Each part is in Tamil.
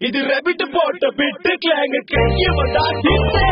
இது ரெபிட் போட்ட பிட்டு கிளாங்க கைய வந்தா ஹிட்டு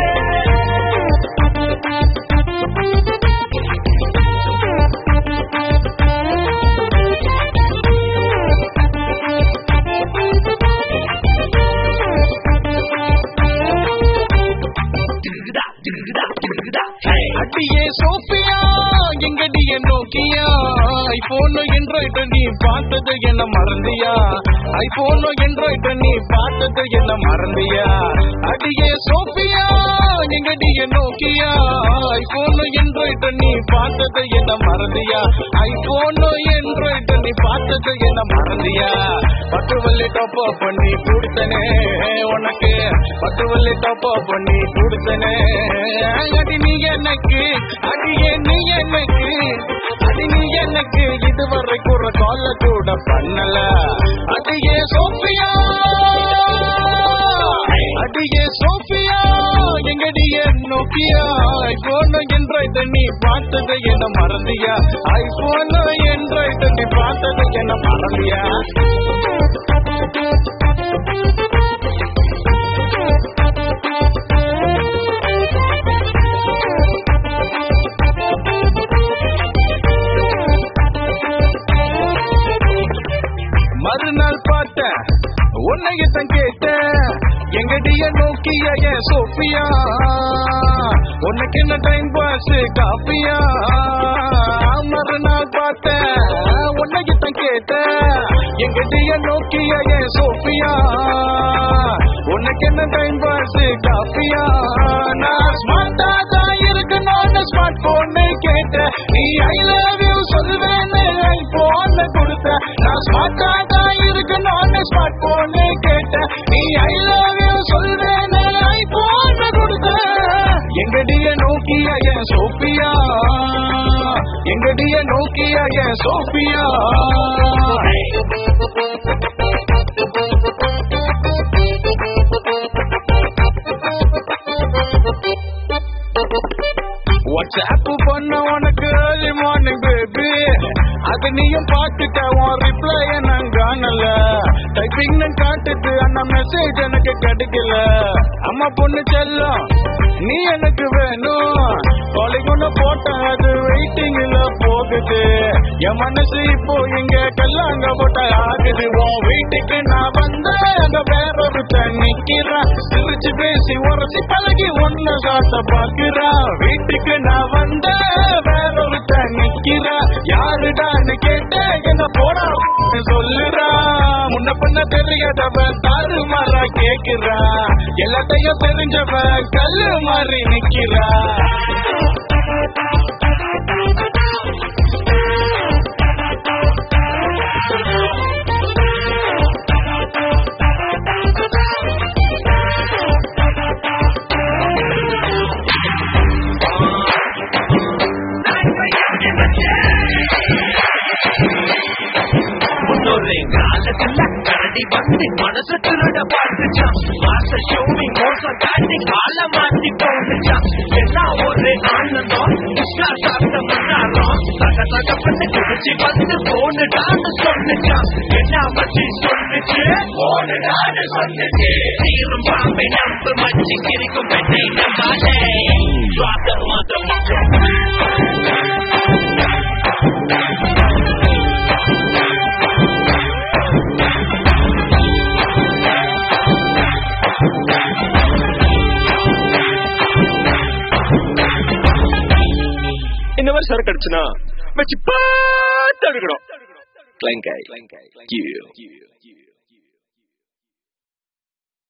அடியே சோஃபியா எங்கடிய நோக்கியா ஐபோன் என்ட்ராய்டு நீ பார்த்தது என்ன மறந்தியா ஐபோன் என்ட்ராய்டு நீ பார்த்தது என்ன மறந்தியா அடியே சோஃபியா எங்கடிய நோக்கியா ஐபோன் என்ட்ராய்டு நீ பார்த்தது என்ன மறந்தியா ஐபோன் என்ட்ராய்டு நீ பார்த்தது என்ன மறந்தியா பத்து வள்ளி டாப் பண்ணி கொடுத்தனே உனக்கு பத்து வள்ளி டாப் பண்ணி கொடுத்தனே அடி நீ எனக்கு அடியே நீ எனக்கு அடி நீ எனக்கு இதுவரைக்கும் ஒரு கால கூட பண்ணல அடியே சோஃபியா அடியே சோஃபியா எங்கடிய நோக்கியா ஐபோன் என்ட்ராய்டு நீ பார்த்தது என்ன மறந்தியா ஐபோன் என்ட்ராய்டு நீ பார்த்தது என்ன மறந்தியா மறுநாள் பார்த்தேன் உன்னையத்தான் கேட்டேன் எங்கடிய நோக்கிய என் சோஃபியா உனக்கு என்ன டைம் பாஸ் காப்பியா மறுநாள் பார்த்தேன் உன்னையத்தான் கேட்டேன் எங்கடிய நோக்கிய என் சோஃபியா உனக்கு என்ன டைம் பாஸ் காப்பியா நான் ஸ்மார்ட்டா தான் இருக்கணும்னு ஸ்மார்ட் போன்னு கேட்டேன் நீ ஐ லவ் யூ சொல்லுவேன்னு ஐபோன் கொடுத்த நான் ஸ்மார்ட்டா தான் இருக்கணும்னு ஸ்மார்ட் போன்னு கேட்டேன் நீ ஐ லவ் யூ சொல்லுவேன்னு ஐபோன் கொடுத்த எங்கடிய நோக்கிய என் சோஃபியா எங்கடிய நோக்கிய என் சோஃபியா வாட்ஸ்அப் பண்ண உனக்கு ஏர்லி மார்னிங் பேபி அது நீயும் பார்த்துட்ட உன் ரிப்ளை நான் காணல டைப்பிங் காட்டுது அந்த மெசேஜ் எனக்கு கிடைக்கல அம்மா பொண்ணு செல்லம் நீ எனக்கு வேணும் காலிங் ஒண்ணு போட்டேன் அது வெயிட்டிங்ல போகுது என் மனசு இப்போ இங்க கல்லாங்க போட்ட ஆகுது உன் வீட்டுக்கு நான் வந்த அங்க வேற ஒருத்தன் நிக்கிறான் சிரிச்சு பேசி உரசி பழகி ஒன்னு சாத்த பாக்குறான் வீட்டுக்கு நான் வந்த வேற ஒருத்தன் நிக்கிறான் யாருடான்னு கேட்ட என்ன போடா சொல்லுறா முன்ன பண்ண தெரியாதவன் தாறு மாறா கேக்குறா எல்லாத்தையும் தெரிஞ்சவன் கல்லு மாறி நிக்கிறா முன்னொரு காலத்துல கரடி வந்து மனசு திருட பார்த்துச்சான் மாச ஷோமி மோசம் காட்டி கால மாத்தி போட்டுச்சான் என்ன ஒரு ஆனந்தம் இஷ்டா சாப்பிட்ட முன்னாரம் தக தக பண்ணி குடிச்சு வந்து போனுடான்னு சொன்னுச்சான் என்ன பத்தி சொன்னுச்சு போனுடான்னு சொன்னுச்சு தீரும் பாம்பை நம்பு மச்சி கிரிக்கும் பெண்ணை நம்பாலே சுவாசம் மாத்திரம் இந்த மாதிரி சரக்கு அடிச்சுனா வச்சு பாட்டு இருக்கணும் கிளைங்காய் கிளைங்காய்